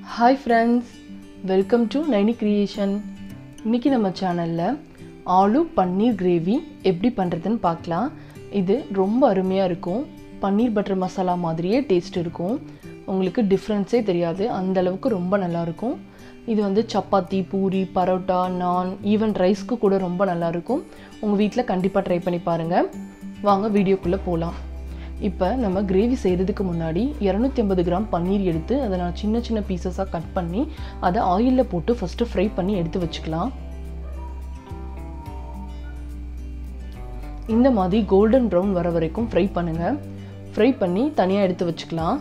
hi friends welcome to Naini creation இன்றைக்கி நம்ம சேனலில் ஆலு பன்னீர் கிரேவி எப்படி பண்ணுறதுன்னு பார்க்கலாம் இது ரொம்ப அருமையாக இருக்கும் பன்னீர் பட்டர் மசாலா மாதிரியே டேஸ்ட் இருக்கும் உங்களுக்கு டிஃப்ரென்ஸே தெரியாது அந்த அளவுக்கு ரொம்ப நல்லாயிருக்கும் இது வந்து சப்பாத்தி பூரி பரோட்டா நான் ஈவன் ரைஸ்க்கு கூட ரொம்ப நல்லாயிருக்கும் உங்கள் வீட்டில் கண்டிப்பாக ட்ரை பண்ணி பாருங்கள் வாங்க வீடியோக்குள்ளே போகலாம் இப்போ நம்ம கிரேவி செய்கிறதுக்கு முன்னாடி இரநூத்தி ஐம்பது கிராம் பன்னீர் எடுத்து அதை நான் சின்ன சின்ன பீசஸாக கட் பண்ணி அதை ஆயிலில் போட்டு ஃபஸ்ட்டு ஃப்ரை பண்ணி எடுத்து வச்சுக்கலாம் இந்த மாதிரி கோல்டன் ப்ரௌன் வர வரைக்கும் ஃப்ரை பண்ணுங்கள் ஃப்ரை பண்ணி தனியாக எடுத்து வச்சுக்கலாம்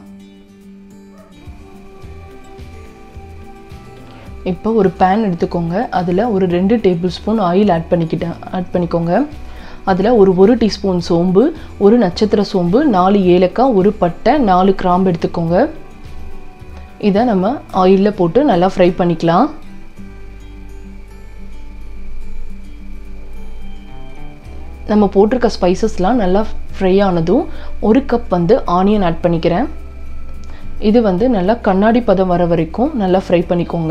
இப்போ ஒரு பேன் எடுத்துக்கோங்க அதில் ஒரு ரெண்டு டேபிள் ஸ்பூன் ஆயில் ஆட் பண்ணிக்கிட்டேன் ஆட் பண்ணிக்கோங்க அதில் ஒரு ஒரு டீஸ்பூன் சோம்பு ஒரு நட்சத்திர சோம்பு நாலு ஏலக்காய் ஒரு பட்டை நாலு கிராம்பு எடுத்துக்கோங்க இதை நம்ம ஆயிலில் போட்டு நல்லா ஃப்ரை பண்ணிக்கலாம் நம்ம போட்டிருக்க ஸ்பைசஸ்லாம் நல்லா ஃப்ரை ஆனதும் ஒரு கப் வந்து ஆனியன் ஆட் பண்ணிக்கிறேன் இது வந்து நல்லா கண்ணாடி பதம் வர வரைக்கும் நல்லா ஃப்ரை பண்ணிக்கோங்க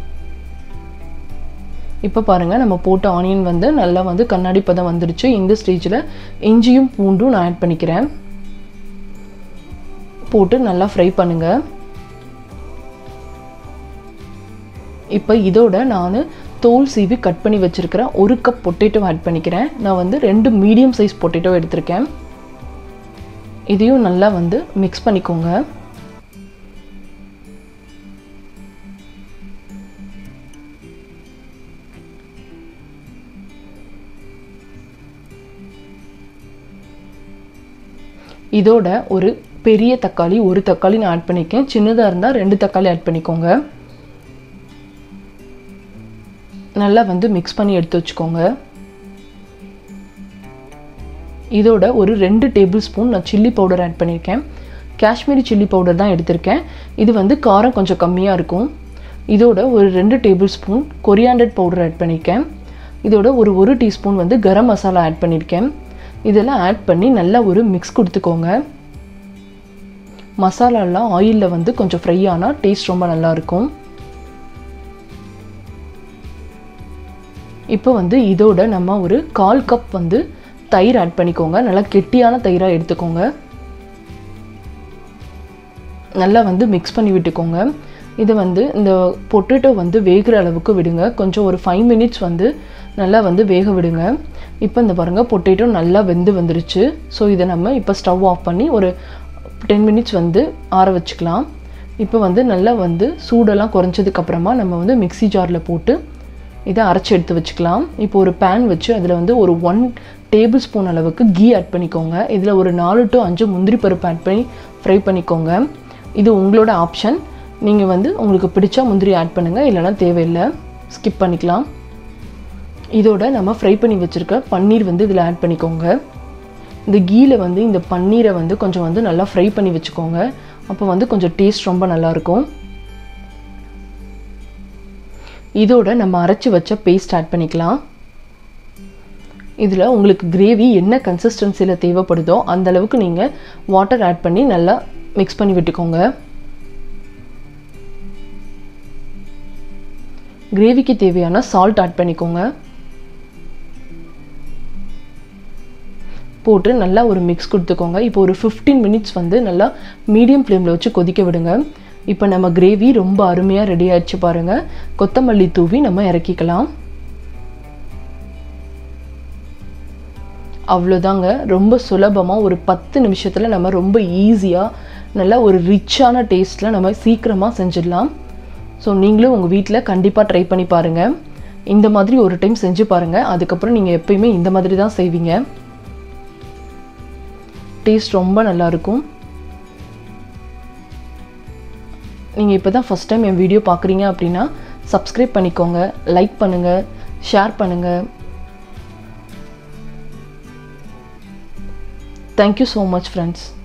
இப்போ பாருங்கள் நம்ம போட்ட ஆனியன் வந்து நல்லா வந்து கண்ணாடி பதம் வந்துடுச்சு இந்த ஸ்டேஜில் இஞ்சியும் பூண்டும் நான் ஆட் பண்ணிக்கிறேன் போட்டு நல்லா ஃப்ரை பண்ணுங்கள் இப்போ இதோட நான் தோல் சீவி கட் பண்ணி வச்சுருக்கிறேன் ஒரு கப் பொட்டேட்டோ ஆட் பண்ணிக்கிறேன் நான் வந்து ரெண்டு மீடியம் சைஸ் பொட்டேட்டோ எடுத்திருக்கேன் இதையும் நல்லா வந்து மிக்ஸ் பண்ணிக்கோங்க இதோட ஒரு பெரிய தக்காளி ஒரு தக்காளி நான் ஆட் பண்ணிக்கேன் சின்னதாக இருந்தால் ரெண்டு தக்காளி ஆட் பண்ணிக்கோங்க நல்லா வந்து மிக்ஸ் பண்ணி எடுத்து வச்சுக்கோங்க இதோட ஒரு ரெண்டு டேபிள் ஸ்பூன் நான் சில்லி பவுடர் ஆட் பண்ணியிருக்கேன் காஷ்மீரி சில்லி பவுடர் தான் எடுத்திருக்கேன் இது வந்து காரம் கொஞ்சம் கம்மியாக இருக்கும் இதோட ஒரு ரெண்டு tablespoon coriander powder add பண்ணியிருக்கேன் இதோட ஒரு ஒரு டீஸ்பூன் வந்து கரம் மசாலா ஆட் பண்ணியிருக்கேன் இதெல்லாம் ஆட் பண்ணி நல்லா ஒரு மிக்ஸ் கொடுத்துக்கோங்க மசாலாலாம் ஆயிலில் வந்து கொஞ்சம் ஃப்ரை ஆனால் டேஸ்ட் ரொம்ப நல்லாயிருக்கும் இப்போ வந்து இதோட நம்ம ஒரு கால் கப் வந்து தயிர் ஆட் பண்ணிக்கோங்க நல்லா கெட்டியான தயிராக எடுத்துக்கோங்க நல்லா வந்து மிக்ஸ் பண்ணி விட்டுக்கோங்க இதை வந்து இந்த பொட்டேட்டோ வந்து வேகிற அளவுக்கு விடுங்க கொஞ்சம் ஒரு ஃபைவ் மினிட்ஸ் வந்து நல்லா வந்து வேக விடுங்க இப்போ இந்த பாருங்கள் பொட்டேட்டோ நல்லா வெந்து வந்துருச்சு ஸோ இதை நம்ம இப்போ ஸ்டவ் ஆஃப் பண்ணி ஒரு டென் மினிட்ஸ் வந்து ஆற வச்சுக்கலாம் இப்போ வந்து நல்லா வந்து சூடெல்லாம் குறைஞ்சதுக்கப்புறமா நம்ம வந்து மிக்சி ஜாரில் போட்டு இதை அரைச்சி எடுத்து வச்சுக்கலாம் இப்போ ஒரு பேன் வச்சு அதில் வந்து ஒரு ஒன் டேபிள் ஸ்பூன் அளவுக்கு கீ ஆட் பண்ணிக்கோங்க இதில் ஒரு நாலு டு அஞ்சு முந்திரி பருப்பு ஆட் பண்ணி ஃப்ரை பண்ணிக்கோங்க இது உங்களோட ஆப்ஷன் நீங்கள் வந்து உங்களுக்கு பிடிச்சா முந்திரி ஆட் பண்ணுங்கள் இல்லைனா தேவையில்லை ஸ்கிப் பண்ணிக்கலாம் இதோட நம்ம ஃப்ரை பண்ணி வச்சுருக்க பன்னீர் வந்து இதில் ஆட் பண்ணிக்கோங்க இந்த கீயில் வந்து இந்த பன்னீரை வந்து கொஞ்சம் வந்து நல்லா ஃப்ரை பண்ணி வச்சுக்கோங்க அப்போ வந்து கொஞ்சம் டேஸ்ட் ரொம்ப நல்லாயிருக்கும் இதோட நம்ம அரைச்சி வச்ச பேஸ்ட் ஆட் பண்ணிக்கலாம் இதில் உங்களுக்கு கிரேவி என்ன கன்சிஸ்டன்சியில் தேவைப்படுதோ அந்த அளவுக்கு நீங்கள் வாட்டர் ஆட் பண்ணி நல்லா மிக்ஸ் பண்ணி விட்டுக்கோங்க கிரேவிக்கு தேவையான சால்ட் ஆட் பண்ணிக்கோங்க போட்டு நல்லா ஒரு மிக்ஸ் கொடுத்துக்கோங்க இப்போ ஒரு ஃபிஃப்டீன் மினிட்ஸ் வந்து நல்லா மீடியம் ஃப்ளேமில் வச்சு கொதிக்க விடுங்க இப்போ நம்ம கிரேவி ரொம்ப அருமையாக ரெடி ஆயிடுச்சு பாருங்கள் கொத்தமல்லி தூவி நம்ம இறக்கிக்கலாம் அவ்வளோதாங்க ரொம்ப சுலபமாக ஒரு பத்து நிமிஷத்தில் நம்ம ரொம்ப ஈஸியாக நல்லா ஒரு ரிச்சான டேஸ்ட்டில் நம்ம சீக்கிரமாக செஞ்சிடலாம் ஸோ நீங்களும் உங்கள் வீட்டில் கண்டிப்பாக ட்ரை பண்ணி பாருங்கள் இந்த மாதிரி ஒரு டைம் செஞ்சு பாருங்கள் அதுக்கப்புறம் நீங்கள் எப்பயுமே இந்த மாதிரி தான் செய்வீங்க டேஸ்ட் ரொம்ப நல்லாயிருக்கும் நீங்கள் இப்போ தான் ஃபஸ்ட் டைம் என் வீடியோ பார்க்குறீங்க அப்படின்னா சப்ஸ்கிரைப் பண்ணிக்கோங்க லைக் பண்ணுங்கள் ஷேர் பண்ணுங்கள் தேங்க்யூ ஸோ மச் ஃப்ரெண்ட்ஸ்